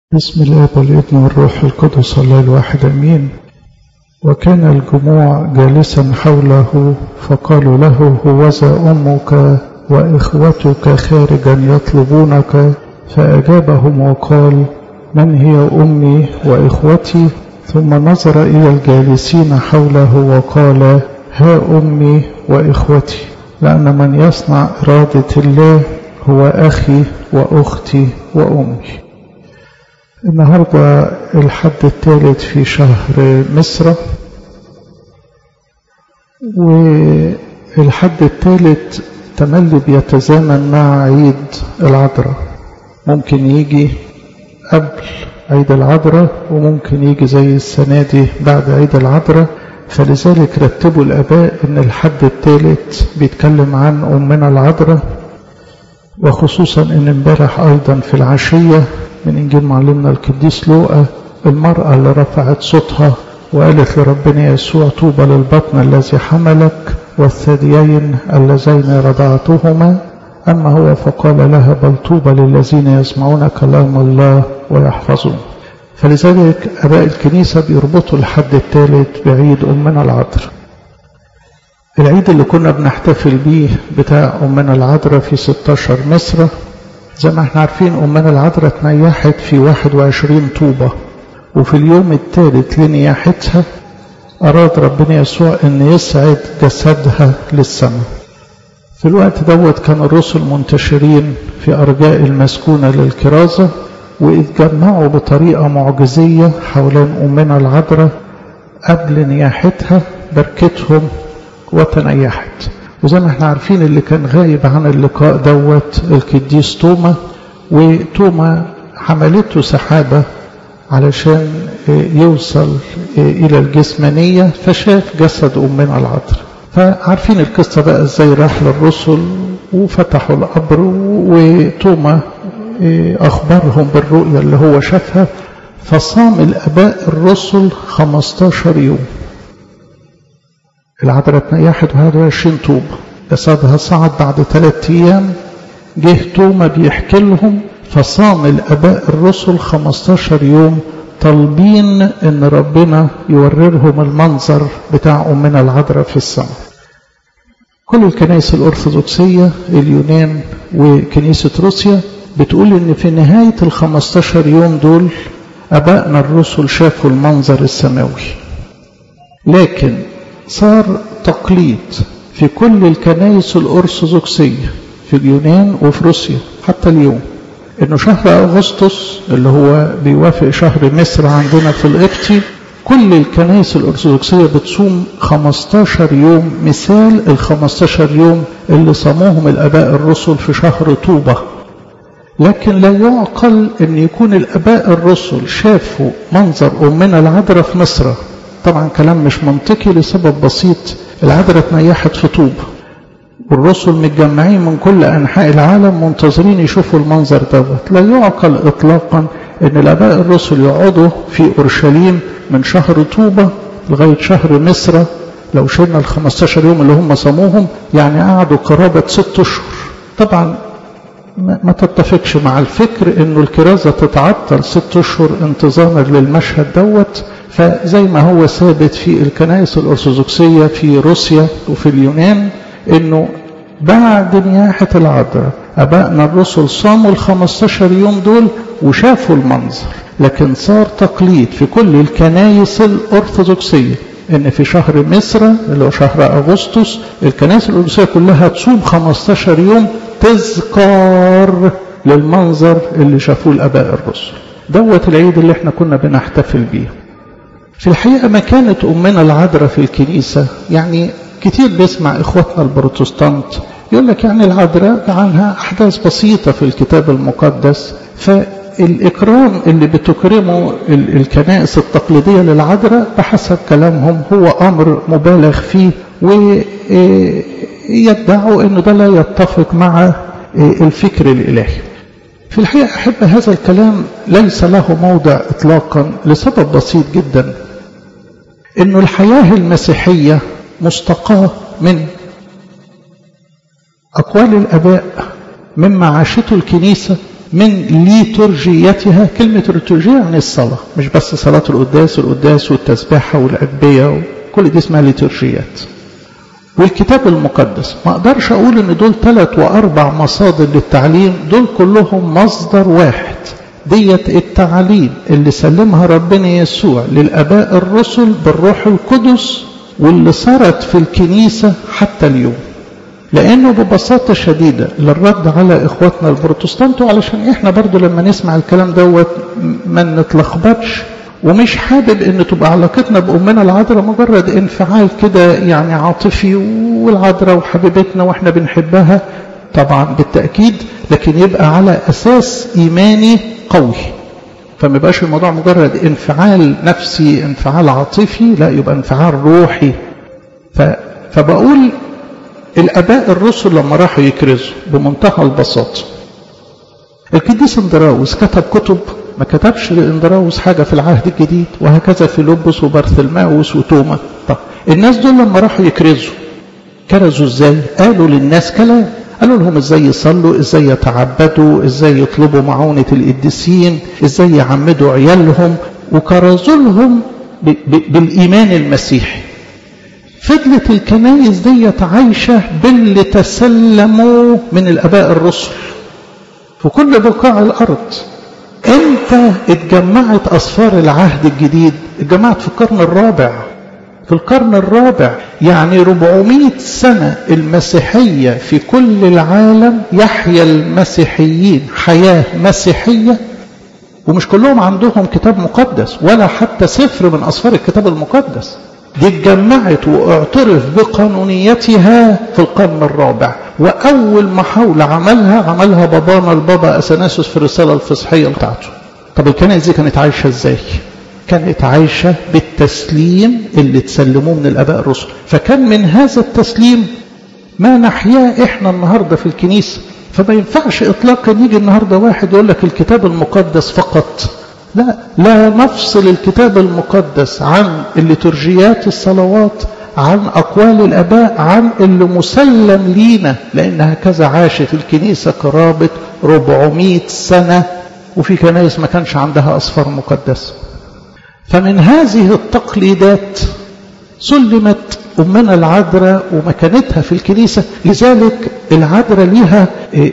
بسم الاب والابن والروح القدس الله الواحد امين وكان الجموع جالسا حوله فقالوا له هوذا امك واخوتك خارجا يطلبونك فاجابهم وقال من هي امي واخوتي ثم نظر الى الجالسين حوله وقال ها امي واخوتي لان من يصنع اراده الله هو اخي واختي وامي النهاردة الحد الثالث في شهر مصر والحد الثالث تملي بيتزامن مع عيد العذراء ممكن يجي قبل عيد العذراء وممكن يجي زي السنة دي بعد عيد العذراء فلذلك رتبوا الآباء إن الحد الثالث بيتكلم عن أمنا العذراء وخصوصا إن امبارح أيضا في العشية من إنجيل معلمنا القديس لوقا المرأة اللي رفعت صوتها وقالت لربنا يسوع طوبى للبطن الذي حملك والثديين اللذين رضعتهما أما هو فقال لها بل طوبى للذين يسمعون كلام الله ويحفظون فلذلك أباء الكنيسة بيربطوا الحد الثالث بعيد أمنا العذراء العيد اللي كنا بنحتفل بيه بتاع أمنا العذراء في 16 مصر زي ما احنا عارفين أمنا العذراء تنيحت في 21 طوبة وفي اليوم الثالث لنياحتها أراد ربنا يسوع أن يسعد جسدها للسماء في الوقت دوت كان الرسل منتشرين في أرجاء المسكونة للكرازة واتجمعوا بطريقة معجزية حوالين أمنا العذراء قبل نياحتها بركتهم وتنيحت وزي ما احنا عارفين اللي كان غايب عن اللقاء دوت القديس توما وتوما حملته سحابة علشان يوصل إلى الجسمانية فشاف جسد أمنا العذراء فعارفين القصة بقى ازاي راح للرسل وفتحوا القبر وتوما أخبرهم بالرؤية اللي هو شافها فصام الآباء الرسل 15 يوم العذراء تنيحت 21 طوبة جسدها صعد بعد ثلاثة أيام جه توما بيحكي لهم فصام الآباء الرسل 15 يوم طالبين إن ربنا يوررهم المنظر بتاع أمنا العذراء في السماء كل الكنائس الأرثوذكسية اليونان وكنيسة روسيا بتقول إن في نهاية ال 15 يوم دول أبائنا الرسل شافوا المنظر السماوي لكن صار تقليد في كل الكنائس الأرثوذكسية في اليونان وفي روسيا حتى اليوم انه شهر اغسطس اللي هو بيوافق شهر مصر عندنا في القبطي كل الكنائس الارثوذكسيه بتصوم 15 يوم مثال ال 15 يوم اللي صاموهم الاباء الرسل في شهر طوبه لكن لا يعقل ان يكون الاباء الرسل شافوا منظر امنا العذراء في مصر طبعا كلام مش منطقي لسبب بسيط العذراء اتنيحت في طوبه والرسل متجمعين من كل أنحاء العالم منتظرين يشوفوا المنظر دوت لا يعقل إطلاقا أن الآباء الرسل يقعدوا في أورشليم من شهر طوبة لغاية شهر مصر لو شلنا ال 15 يوم اللي هم صاموهم يعني قعدوا قرابة ست أشهر طبعا ما تتفقش مع الفكر انه الكرازة تتعطل ست اشهر انتظاما للمشهد دوت فزي ما هو ثابت في الكنائس الارثوذكسية في روسيا وفي اليونان انه بعد نياحة العذراء أبائنا الرسل صاموا ال 15 يوم دول وشافوا المنظر لكن صار تقليد في كل الكنائس الأرثوذكسية إن في شهر مصر اللي هو شهر أغسطس الكنائس الأرثوذكسية كلها تصوم 15 يوم تذكار للمنظر اللي شافوه الآباء الرسل دوت العيد اللي احنا كنا بنحتفل بيه في الحقيقة مكانة أمنا العذراء في الكنيسة يعني كتير بيسمع إخواتنا البروتستانت يقول لك يعني العذراء عنها أحداث بسيطة في الكتاب المقدس فالإكرام اللي بتكرمه الكنائس التقليدية للعذراء بحسب كلامهم هو أمر مبالغ فيه ويدعوا أنه ده لا يتفق مع الفكر الإلهي في الحقيقة أحب هذا الكلام ليس له موضع إطلاقا لسبب بسيط جدا أنه الحياة المسيحية مستقاة من أقوال الأباء مما عاشته الكنيسة من ليتورجيتها كلمة ليتورجية يعني الصلاة مش بس صلاة القداس القداس والتسبيحة والأدبية كل دي اسمها ليتورجيات والكتاب المقدس ما اقدرش اقول ان دول ثلاث واربع مصادر للتعليم دول كلهم مصدر واحد ديت التعاليم اللي سلمها ربنا يسوع للاباء الرسل بالروح القدس واللي صارت في الكنيسة حتى اليوم لانه ببساطة شديدة للرد على اخواتنا البروتستانت وعلشان احنا برضو لما نسمع الكلام دوت ما نتلخبطش ومش حابب ان تبقى علاقتنا بامنا العذراء مجرد انفعال كده يعني عاطفي والعذراء وحبيبتنا واحنا بنحبها طبعا بالتاكيد لكن يبقى على اساس ايماني قوي فما يبقاش الموضوع مجرد انفعال نفسي انفعال عاطفي لا يبقى انفعال روحي ف... فبقول الاباء الرسل لما راحوا يكرزوا بمنتهى البساطه القديس اندراوس كتب كتب ما كتبش لاندراوس حاجة في العهد الجديد وهكذا في لبس وبرثلماوس وتوما طب الناس دول لما راحوا يكرزوا كرزوا ازاي قالوا للناس كلام قالوا لهم ازاي يصلوا ازاي يتعبدوا ازاي يطلبوا معونة القديسين ازاي يعمدوا عيالهم وكرزوا لهم بالإيمان المسيحي فضلت الكنايس ديت عايشة باللي تسلموا من الآباء الرسل في كل بقاع الأرض امتى اتجمعت أصفار العهد الجديد اتجمعت في القرن الرابع في القرن الرابع يعني 400 سنة المسيحية في كل العالم يحيا المسيحيين حياة مسيحية ومش كلهم عندهم كتاب مقدس ولا حتى سفر من أصفار الكتاب المقدس دي اتجمعت واعترف بقانونيتها في القرن الرابع وأول محاولة عملها عملها بابانا البابا أثناسوس في الرسالة الفصحية بتاعته طب الكنائس دي كانت عايشة ازاي كانت عايشة بالتسليم اللي تسلموه من الآباء الرسل فكان من هذا التسليم ما نحياه احنا النهاردة في الكنيسة فما ينفعش اطلاقا يجي النهاردة واحد يقول لك الكتاب المقدس فقط لا لا نفصل الكتاب المقدس عن الليتورجيات الصلوات عن أقوال الأباء عن اللي مسلم لينا لأن هكذا عاشت الكنيسة قرابة 400 سنة وفي كنائس ما كانش عندها أصفار مقدسة فمن هذه التقليدات سلمت أمنا العذراء ومكانتها في الكنيسة لذلك العذراء ليها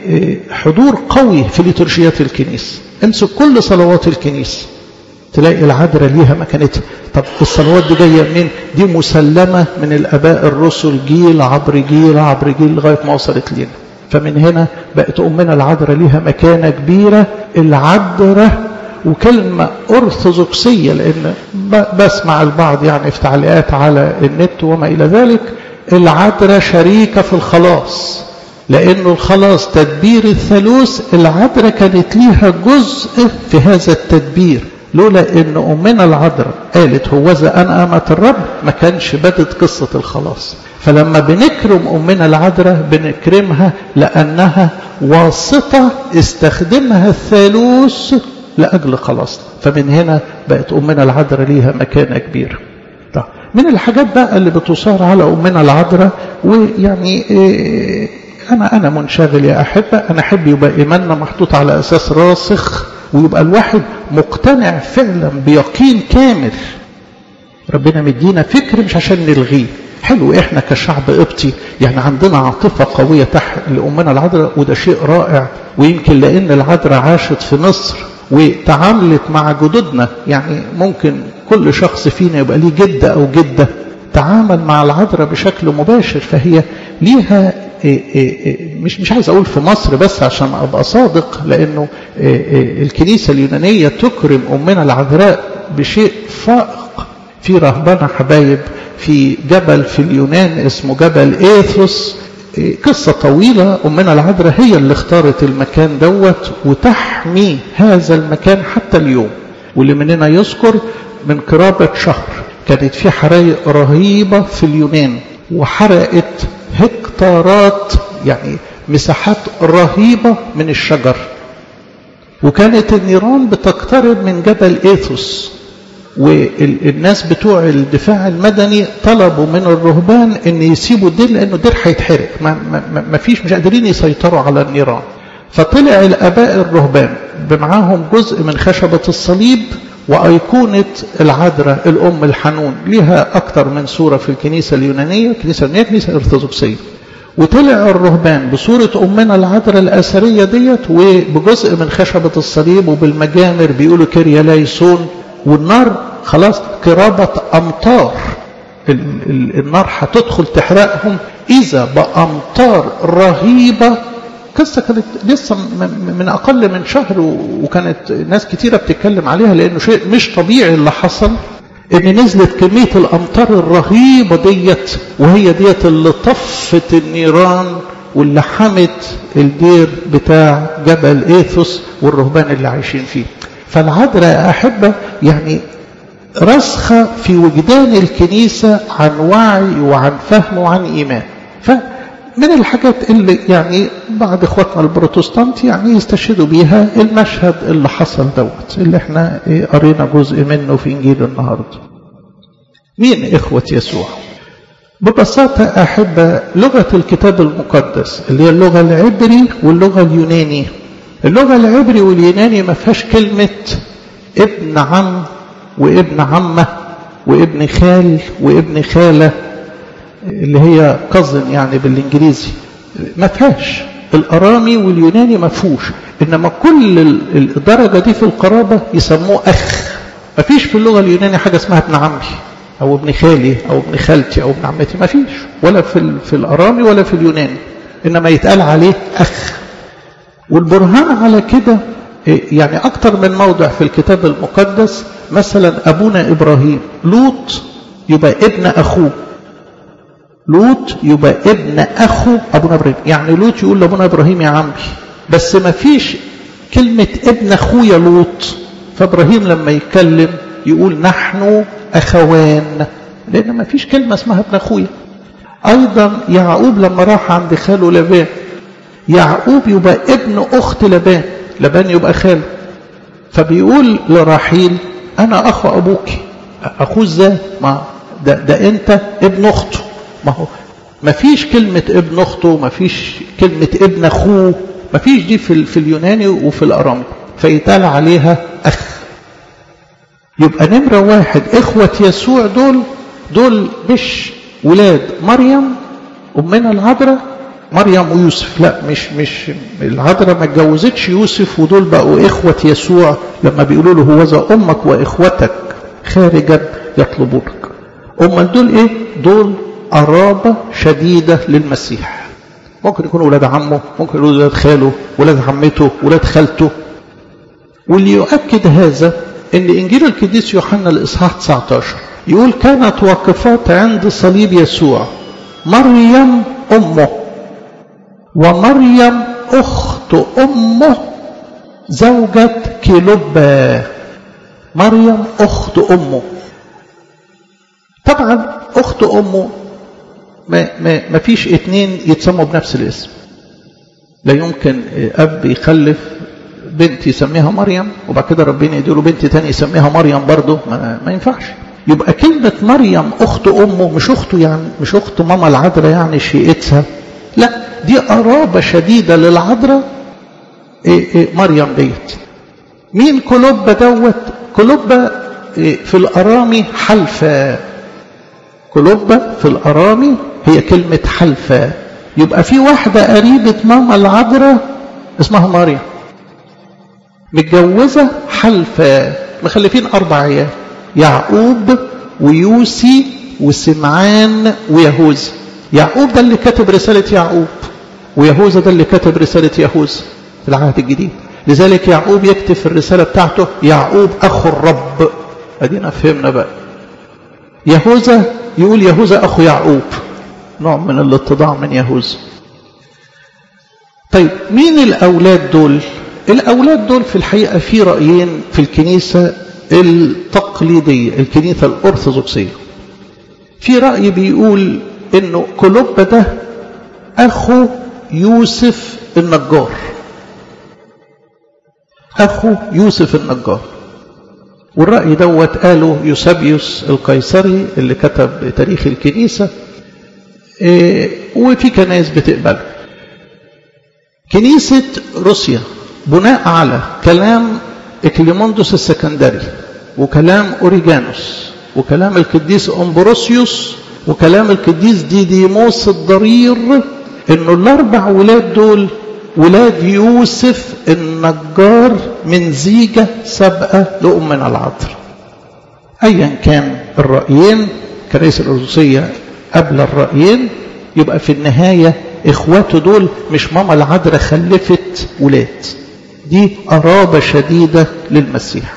حضور قوي في ليتورجيات الكنيسة امسك كل صلوات الكنيسة تلاقي العذراء ليها مكانتها طب الصلوات دي جاية منين دي مسلمة من الأباء الرسل جيل عبر جيل عبر جيل لغاية ما وصلت لنا فمن هنا بقت أمنا العذراء ليها مكانة كبيرة العذراء وكلمة أرثوذكسية لأن بسمع البعض يعني في تعليقات على النت وما إلى ذلك العذراء شريكة في الخلاص لأنه الخلاص تدبير الثالوث العذراء كانت ليها جزء في هذا التدبير لولا ان امنا العذراء قالت هوذا انا امه الرب ما كانش بدت قصه الخلاص فلما بنكرم امنا العذراء بنكرمها لانها واسطه استخدمها الثالوث لاجل خلاصنا فمن هنا بقت امنا العذراء ليها مكانه كبيره طيب من الحاجات بقى اللي بتصار على امنا العذراء ويعني إيه انا انا منشغل يا احبه انا احب يبقى ايماننا محطوط على اساس راسخ ويبقى الواحد مقتنع فعلا بيقين كامل ربنا مدينا فكر مش عشان نلغيه حلو احنا كشعب قبطي يعني عندنا عاطفه قويه تحت لامنا العذراء وده شيء رائع ويمكن لان العذراء عاشت في مصر وتعاملت مع جدودنا يعني ممكن كل شخص فينا يبقى ليه جده او جده تعامل مع العذراء بشكل مباشر فهي ليها إيه إيه مش مش عايز اقول في مصر بس عشان ابقى صادق لانه إيه الكنيسه اليونانيه تكرم امنا العذراء بشيء فائق في رهبنه حبايب في جبل في اليونان اسمه جبل ايثوس قصة طويلة أمنا العذراء هي اللي اختارت المكان دوت وتحمي هذا المكان حتى اليوم واللي مننا يذكر من قرابة شهر كانت في حرائق رهيبة في اليونان وحرقت هكتارات يعني مساحات رهيبة من الشجر وكانت النيران بتقترب من جبل ايثوس والناس بتوع الدفاع المدني طلبوا من الرهبان ان يسيبوا الدير لانه الدير هيتحرق ما, ما, ما فيش مش قادرين يسيطروا على النيران فطلع الآباء الرهبان بمعاهم جزء من خشبة الصليب وأيقونة العذراء الأم الحنون لها أكثر من صورة في الكنيسة اليونانية الكنيسة اليونانية كنيسة أرثوذكسية وطلع الرهبان بصورة أمنا العذراء الأثرية ديت وبجزء من خشبة الصليب وبالمجامر بيقولوا كيريا لايسون والنار خلاص قرابة أمطار النار هتدخل تحرقهم إذا بأمطار رهيبة قصة كانت لسه من أقل من شهر وكانت ناس كتيرة بتتكلم عليها لأنه شيء مش طبيعي اللي حصل إن نزلت كمية الأمطار الرهيبة ديت وهي ديت اللي طفت النيران واللي حمت الدير بتاع جبل إيثوس والرهبان اللي عايشين فيه فالعذراء يا أحبة يعني رسخة في وجدان الكنيسة عن وعي وعن فهم وعن إيمان فمن الحاجات اللي يعني بعض إخواتنا البروتستانت يعني يستشهدوا بيها المشهد اللي حصل دوت اللي احنا قرينا جزء منه في إنجيل النهاردة مين إخوة يسوع ببساطة أحب لغة الكتاب المقدس اللي هي اللغة العبري واللغة اليوناني اللغة العبري واليوناني ما فيهاش كلمة ابن عم وابن عمة وابن خال وابن خالة اللي هي كظن يعني بالانجليزي ما فيهاش الارامي واليوناني ما فيهوش انما كل الدرجة دي في القرابة يسموه اخ ما فيش في اللغة اليونانية حاجة اسمها ابن عمي او ابن خالي او ابن خالتي او ابن عمتي ما فيش ولا في, في الارامي ولا في اليوناني انما يتقال عليه اخ والبرهان على كده يعني أكثر من موضع في الكتاب المقدس مثلا أبونا إبراهيم لوط يبقى ابن أخوه لوط يبقى ابن أخو أبونا إبراهيم يعني لوط يقول لأبونا إبراهيم يا عمي بس ما فيش كلمة ابن أخويا لوط فإبراهيم لما يتكلم يقول نحن أخوان لأن ما فيش كلمة اسمها ابن أخويا أيضا يعقوب لما راح عند خاله لبان يعقوب يبقى ابن أخت لبان لبان يبقى خاله فبيقول لراحيل أنا أخو أبوك أخوه إزاي ما ده, ده أنت ابن أخته ما هو ما فيش كلمة ابن أخته ما فيش كلمة ابن أخوه ما فيش دي في, في اليوناني وفي الأرامي فيتقال عليها أخ يبقى نمرة واحد إخوة يسوع دول دول مش ولاد مريم أمنا العذراء مريم ويوسف لا مش مش العذراء ما اتجوزتش يوسف ودول بقوا إخوة يسوع لما بيقولوا له هوذا أمك وإخوتك خارجا يطلبونك أمال دول إيه؟ دول قرابة شديدة للمسيح ممكن يكونوا ولاد عمه ممكن يكونوا ولاد خاله ولاد عمته ولاد خالته واللي يؤكد هذا ان انجيل القديس يوحنا الاصحاح 19 يقول كانت واقفات عند صليب يسوع مريم امه ومريم اخت امه زوجة كيلوبا مريم اخت امه طبعا اخت امه ما, ما, ما فيش اتنين يتسموا بنفس الاسم لا يمكن اب يخلف بنت يسميها مريم وبعد كده ربنا يديله بنت تاني يسميها مريم برضه ما, ما ينفعش يبقى كلمة مريم أخت أمه مش أخته يعني مش أخت ماما العذراء يعني شيئتها لا دي قرابة شديدة للعذراء إيه إيه مريم ديت مين كلوبة دوت كلوبة إيه في الأرامي حلفة كلوبة في الأرامي هي كلمة حلفة يبقى في واحدة قريبة ماما العذراء اسمها مريم متجوزة حلفة مخلفين أربع عيال يعقوب ويوسي وسمعان ويهوذا يعقوب ده اللي كتب رسالة يعقوب ويهوذا ده اللي كتب رسالة يهوذا في العهد الجديد لذلك يعقوب يكتب في الرسالة بتاعته يعقوب أخو الرب أدينا فهمنا بقى يهوذا يقول يهوذا أخو يعقوب نوع من الاتضاع من يهوذا طيب مين الأولاد دول الأولاد دول في الحقيقة في رأيين في الكنيسة التقليدية الكنيسة الأرثوذكسية في رأي بيقول إنه كلوب ده أخو يوسف النجار أخو يوسف النجار والرأي دوت قاله يوسابيوس القيصري اللي كتب تاريخ الكنيسة إيه وفي كنائس بتقبله كنيسة روسيا بناء على كلام إكليموندوس السكندري وكلام أوريجانوس وكلام القديس أمبروسيوس وكلام القديس ديديموس الضرير إنه الأربع ولاد دول ولاد يوسف النجار من زيجة سابقة لأمنا العذراء أيا كان الرأيين كنيسة الأرثوذكسية قبل الرأيين يبقى في النهاية إخواته دول مش ماما العذراء خلفت ولاد دي قرابة شديدة للمسيح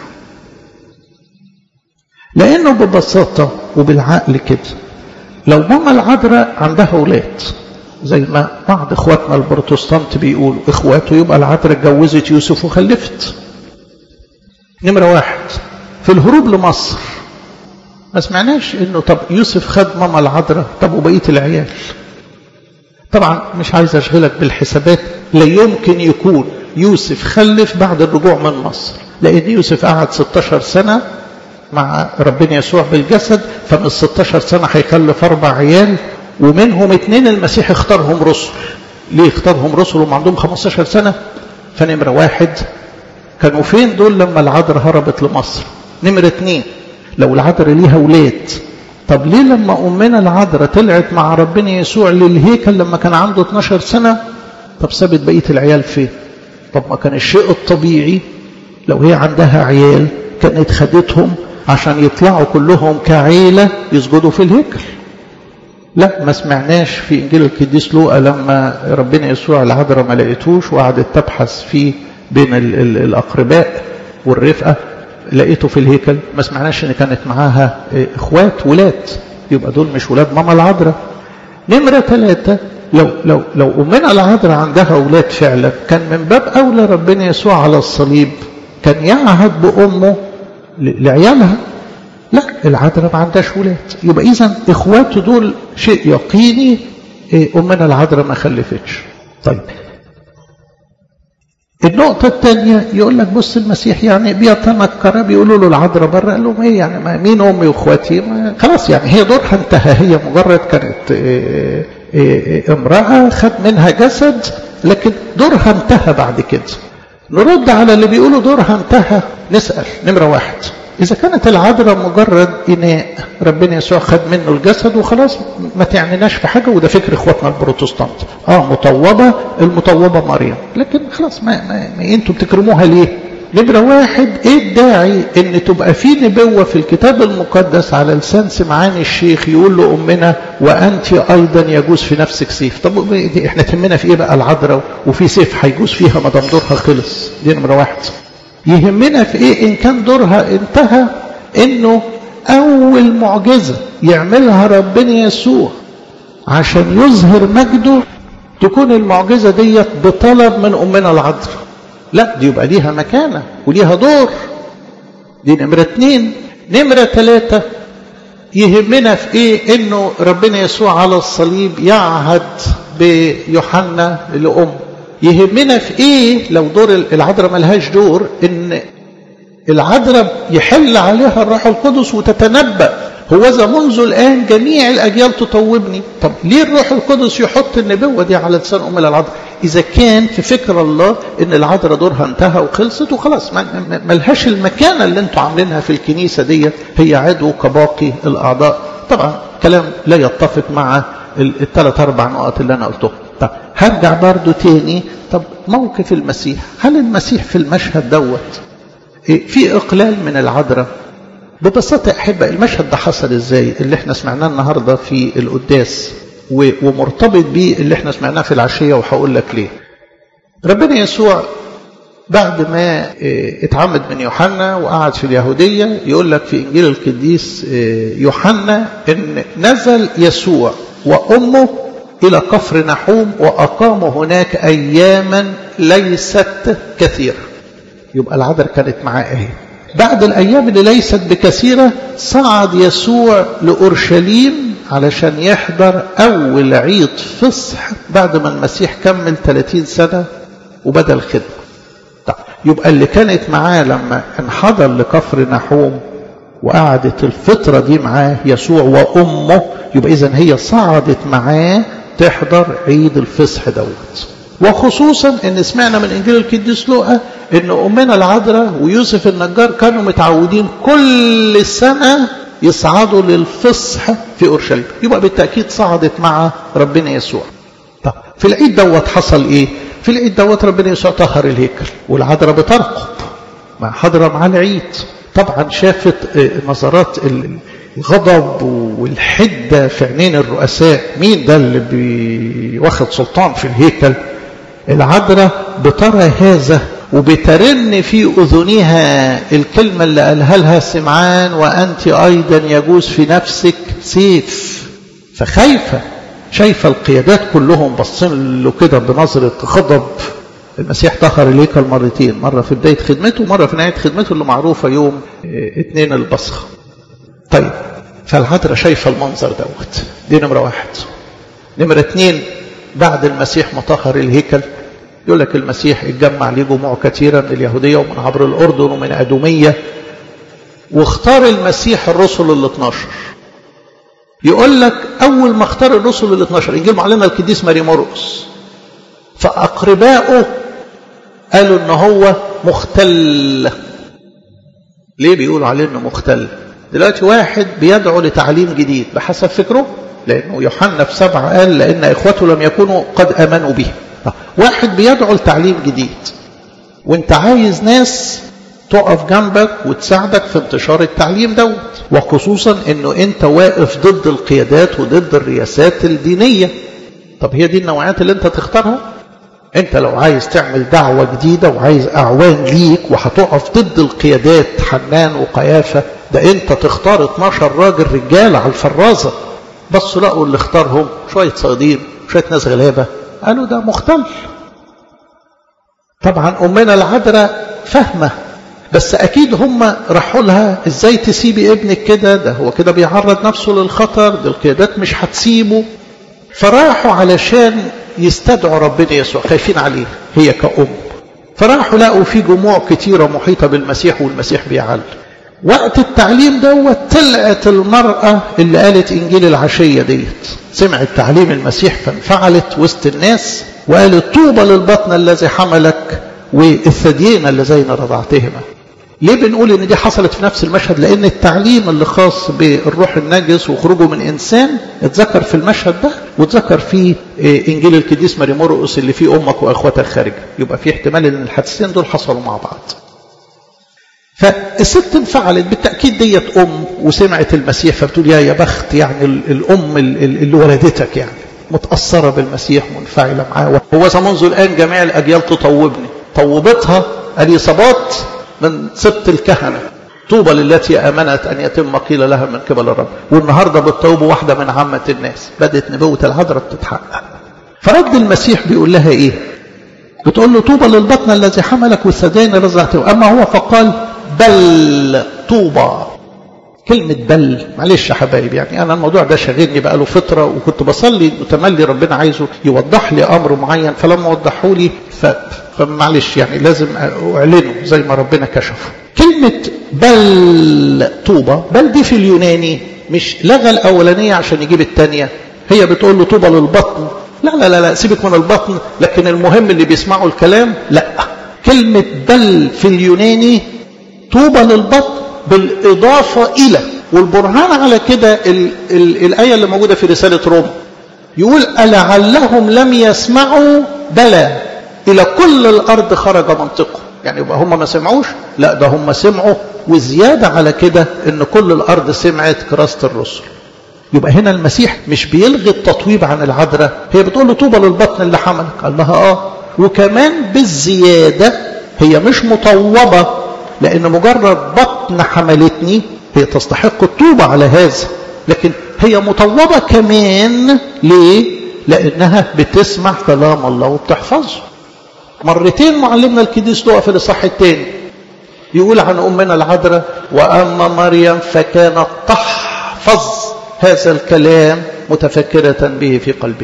لأنه ببساطة وبالعقل كده لو ماما العذراء عندها ولاد زي ما بعض اخواتنا البروتستانت بيقولوا اخواته يبقى العذراء اتجوزت يوسف وخلفت نمرة واحد في الهروب لمصر ما سمعناش انه طب يوسف خد ماما العذراء طب وبقيه العيال طبعا مش عايز اشغلك بالحسابات لا يمكن يكون يوسف خلف بعد الرجوع من مصر لان يوسف قعد 16 سنه مع ربنا يسوع بالجسد فمن 16 سنه هيخلف اربع عيال ومنهم اثنين المسيح اختارهم رسل ليه اختارهم رسل وهم عندهم 15 سنه فنمره واحد كانوا فين دول لما العذراء هربت لمصر نمره اثنين لو العذراء ليها ولاد طب ليه لما أمنا العذراء طلعت مع ربنا يسوع للهيكل لما كان عنده 12 سنة طب سابت بقية العيال فين طب ما كان الشيء الطبيعي لو هي عندها عيال كانت خدتهم عشان يطلعوا كلهم كعيلة يسجدوا في الهيكل لا ما سمعناش في إنجيل القديس لوقا لما ربنا يسوع العذراء ما لقيتوش وقعدت تبحث فيه بين ال ال الأقرباء والرفقة لقيته في الهيكل ما سمعناش ان كانت معاها اخوات ولاد يبقى دول مش ولاد ماما العذراء نمرة ثلاثة لو لو لو أمنا العذراء عندها أولاد فعلا كان من باب أولى ربنا يسوع على الصليب كان يعهد بأمه لعيالها لا العذراء ما عندهاش ولاد يبقى إذا إخواته دول شيء يقيني أمنا العذراء ما خلفتش طيب النقطة الثانية يقول لك بص المسيح يعني بيتنكر بيقولوا له العذراء بره قال لهم ايه يعني ما مين امي واخواتي خلاص يعني هي دورها انتهى هي مجرد كانت إيه إيه امرأة خد منها جسد لكن دورها انتهى بعد كده نرد على اللي بيقولوا دورها انتهى نسأل نمرة واحد إذا كانت العذراء مجرد إناء ربنا يسوع خد منه الجسد وخلاص ما تعنيناش في حاجة وده فكر إخواتنا البروتستانت آه مطوبة المطوبة مريم لكن خلاص ما, ما, ما أنتوا بتكرموها ليه؟ نمرة واحد إيه الداعي إن تبقى في نبوة في الكتاب المقدس على لسان سمعان الشيخ يقول له أمنا وأنت أيضا يجوز في نفسك سيف طب دي إحنا تهمنا في إيه بقى العذراء وفي سيف هيجوز فيها ما دام دورها خلص دي نمرة واحد يهمنا في ايه ان كان دورها انتهى انه اول معجزة يعملها ربنا يسوع عشان يظهر مجده تكون المعجزة ديت بطلب من امنا العذراء لا دي يبقى ليها مكانة وليها دور دي نمرة اتنين نمرة ثلاثة يهمنا في ايه انه ربنا يسوع على الصليب يعهد بيوحنا لأم يهمنا في ايه لو دور العذراء ملهاش دور ان العذراء يحل عليها الروح القدس وتتنبأ هوذا منذ الآن جميع الأجيال تطوبني طب ليه الروح القدس يحط النبوة دي على لسان أم العذراء إذا كان في فكر الله إن العذراء دورها انتهى وخلصت وخلاص ملهاش المكانة اللي انتوا عاملينها في الكنيسة دي هي عدو كباقي الأعضاء طبعا كلام لا يتفق مع الثلاث أربع نقط اللي أنا قلتهم طب هرجع برضو تاني طب موقف المسيح هل المسيح في المشهد دوت في إقلال من العذراء ببساطة أحب المشهد ده حصل إزاي اللي احنا سمعناه النهاردة في القداس ومرتبط بيه اللي احنا سمعناه في العشية وهقول لك ليه ربنا يسوع بعد ما اتعمد من يوحنا وقعد في اليهودية يقول لك في إنجيل القديس يوحنا إن نزل يسوع وأمه إلى كفر نحوم وأقاموا هناك أياما ليست كثيرة يبقى العذر كانت معاه اهي بعد الأيام اللي ليست بكثيرة صعد يسوع لأورشليم علشان يحضر أول عيد فصح بعد ما المسيح كمل 30 سنة وبدأ الخدمة طيب يبقى اللي كانت معاه لما انحضر لكفر نحوم وقعدت الفترة دي معاه يسوع وأمه يبقى إذا هي صعدت معاه تحضر عيد الفصح دوت وخصوصا ان سمعنا من انجيل القديس لوقا ان امنا العذراء ويوسف النجار كانوا متعودين كل سنه يصعدوا للفصح في اورشليم يبقى بالتاكيد صعدت مع ربنا يسوع طب في العيد دوت حصل ايه في العيد دوت ربنا يسوع طهر الهيكل والعذراء بترقب مع حضره مع العيد طبعا شافت نظرات الغضب والحده في عينين الرؤساء مين ده اللي بيواخد سلطان في الهيكل العذراء بترى هذا وبترن في أذنها الكلمة اللي قالها لها سمعان وأنت أيضا يجوز في نفسك سيف فخايفة شايفة القيادات كلهم باصين له كده بنظرة غضب المسيح طهر الهيكل مرتين مرة في بداية خدمته ومرة في نهاية خدمته اللي معروفة يوم اثنين البصخ طيب فالعذراء شايفة المنظر دوت دي نمرة واحد نمرة اثنين بعد المسيح مطهر الهيكل يقول لك المسيح اتجمع ليه جموع كثيرة من اليهودية ومن عبر الأردن ومن أدومية واختار المسيح الرسل ال 12 يقول لك أول ما اختار الرسل ال 12 إنجيل معلمنا القديس ماري مرقس فأقربائه قالوا إن هو مختل ليه بيقولوا عليه إنه مختل دلوقتي واحد بيدعو لتعليم جديد بحسب فكره لأنه يوحنا في سبعة قال لأن إخوته لم يكونوا قد آمنوا به واحد بيدعو لتعليم جديد وانت عايز ناس تقف جنبك وتساعدك في انتشار التعليم دوت وخصوصا انه انت واقف ضد القيادات وضد الرياسات الدينية طب هي دي النوعيات اللي انت تختارها انت لو عايز تعمل دعوة جديدة وعايز اعوان ليك وهتقف ضد القيادات حنان وقيافة ده انت تختار 12 راجل رجال على الفرازة بس لقوا اللي اختارهم شوية صيادين شوية ناس غلابة قالوا ده مختل طبعا أمنا العذراء فاهمة بس أكيد هم راحوا لها إزاي تسيبي ابنك كده ده هو كده بيعرض نفسه للخطر ده القيادات مش هتسيبه فراحوا علشان يستدعوا ربنا يسوع خايفين عليه هي كأم فراحوا لقوا في جموع كتيرة محيطة بالمسيح والمسيح بيعلم وقت التعليم دوت طلعت المرأة اللي قالت إنجيل العشية ديت سمعت تعليم المسيح فانفعلت وسط الناس وقالت طوبى للبطن الذي حملك والثديين اللذين رضعتهما ليه بنقول ان دي حصلت في نفس المشهد لان التعليم اللي خاص بالروح النجس وخروجه من انسان اتذكر في المشهد ده واتذكر في انجيل القديس ماري مرقس اللي فيه امك واخواتك خارجه يبقى في احتمال ان الحادثتين دول حصلوا مع بعض فالست انفعلت بالتأكيد ديت أم وسمعت المسيح فبتقول يا يا بخت يعني الأم اللي ولدتك يعني متأثرة بالمسيح منفعلة معاه هو منذ الآن جميع الأجيال تطوبني طوبتها اليصابات من سبط الكهنة طوبى للتي آمنت أن يتم قيل لها من قبل الرب والنهاردة بتطوب واحدة من عامة الناس بدأت نبوة العذراء تتحقق فرد المسيح بيقول لها إيه بتقول له طوبى للبطن الذي حملك والثديين رزعته أما هو فقال بل طوبى كلمة بل معلش يا حبايب يعني أنا الموضوع ده شاغلني بقى له فترة وكنت بصلي متملي ربنا عايزه يوضح لي أمر معين فلما وضحوا لي ف... فمعلش يعني لازم أعلنه زي ما ربنا كشفه كلمة بل طوبى بل دي في اليوناني مش لغى الأولانية عشان يجيب الثانية هي بتقول له طوبى للبطن لا لا لا لا سيبك من البطن لكن المهم اللي بيسمعوا الكلام لا كلمة بل في اليوناني طوبى للبطن بالإضافة إلى والبرهان على كده ال ال الآية اللي موجودة في رسالة روما يقول ألعلهم لم يسمعوا بلى إلى كل الأرض خرج منطقه يعني يبقى هم ما سمعوش لا ده هم سمعوا وزيادة على كده إن كل الأرض سمعت كراسة الرسل يبقى هنا المسيح مش بيلغي التطويب عن العذراء هي بتقول له طوبى للبطن اللي حملك قال لها اه وكمان بالزيادة هي مش مطوبة لأن مجرد بطن حملتني هي تستحق الطوبة على هذا لكن هي مطوبة كمان ليه؟ لأنها بتسمع كلام الله وبتحفظه مرتين معلمنا القديس لقى في الإصحاح الثاني يقول عن أمنا العذراء وأما مريم فكانت تحفظ هذا الكلام متفكرة به في قلبها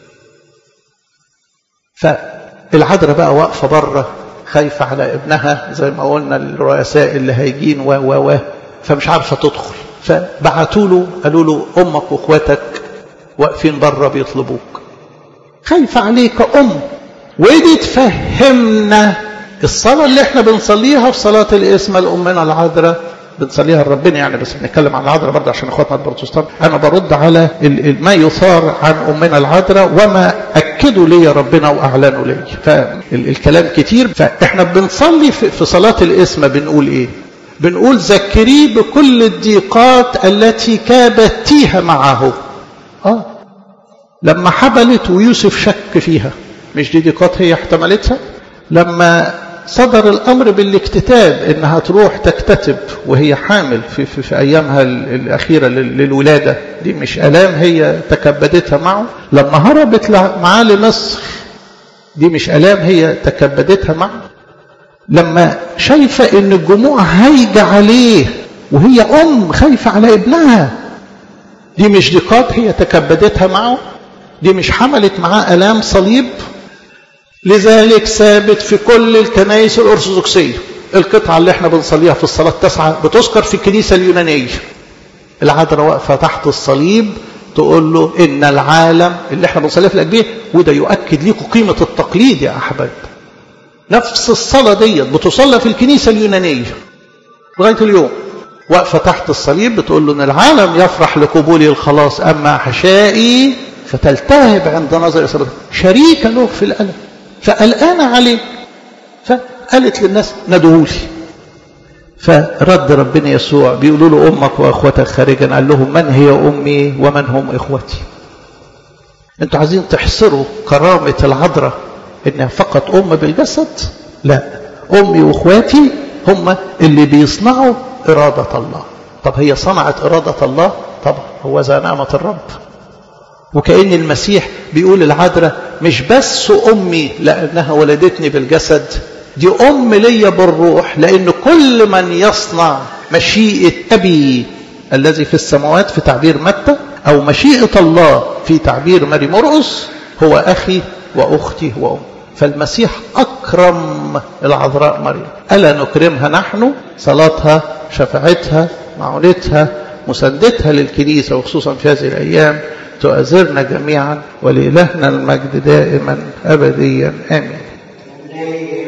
فالعذراء بقى واقفة بره خايفة على ابنها زي ما قلنا الرؤساء اللي هيجين و و و فمش عارفة تدخل فبعتوا له قالوا له أمك وأخواتك واقفين بره بيطلبوك خايفة عليك أم ودي تفهمنا الصلاة اللي احنا بنصليها في صلاة الاسم لأمنا العذراء بنصليها لربنا يعني بس بنتكلم عن العذراء برضه عشان اخواتنا البروتستانت انا برد على ما يثار عن امنا العذراء وما اكدوا لي ربنا واعلنوا لي فالكلام كتير فاحنا بنصلي في صلاه الاسم بنقول ايه بنقول ذكريه بكل الضيقات التي كابتيها معه اه لما حبلت ويوسف شك فيها مش دي ضيقات هي احتملتها لما صدر الأمر بالاكتتاب إنها تروح تكتتب وهي حامل في, في, في أيامها الأخيرة للولادة دي مش ألام هي تكبدتها معه لما هربت معاه لمصر دي مش ألام هي تكبدتها معه لما شايفة إن الجموع هايجة عليه وهي أم خايفة على ابنها دي مش ضيقات هي تكبدتها معه دي مش حملت معاه ألام صليب لذلك ثابت في كل الكنائس الأرثوذكسية القطعة اللي احنا بنصليها في الصلاة التاسعة بتذكر في الكنيسة اليونانية العذراء واقفة تحت الصليب تقول له إن العالم اللي احنا بنصليها في الأجبية وده يؤكد لكم قيمة التقليد يا أحباب نفس الصلاة ديت بتصلى في الكنيسة اليونانية لغاية اليوم واقفة تحت الصليب بتقول له إن العالم يفرح لقبول الخلاص أما حشائي فتلتهب عند نظر إصابته شريك له في الألم فقلقانة عليه فقالت للناس ندعولي فرد ربنا يسوع بيقولوا له أمك وأخوتك خارجا قال لهم من هي أمي ومن هم إخوتي أنتوا عايزين تحصروا كرامة العذراء إنها فقط أم بالجسد لا أمي وإخواتي هم اللي بيصنعوا إرادة الله طب هي صنعت إرادة الله طبعا هو ذا نعمة الرب وكأن المسيح بيقول العذراء مش بس أمي لأنها ولدتني بالجسد دي أم ليا بالروح لأن كل من يصنع مشيئة أبي الذي في السماوات في تعبير متى أو مشيئة الله في تعبير ماري مرقس هو أخي وأختي وأم فالمسيح أكرم العذراء مريم ألا نكرمها نحن صلاتها شفاعتها معونتها مساندتها للكنيسة وخصوصا في هذه الأيام تؤذرنا جميعا ولإلهنا المجد دائما أبديا آمين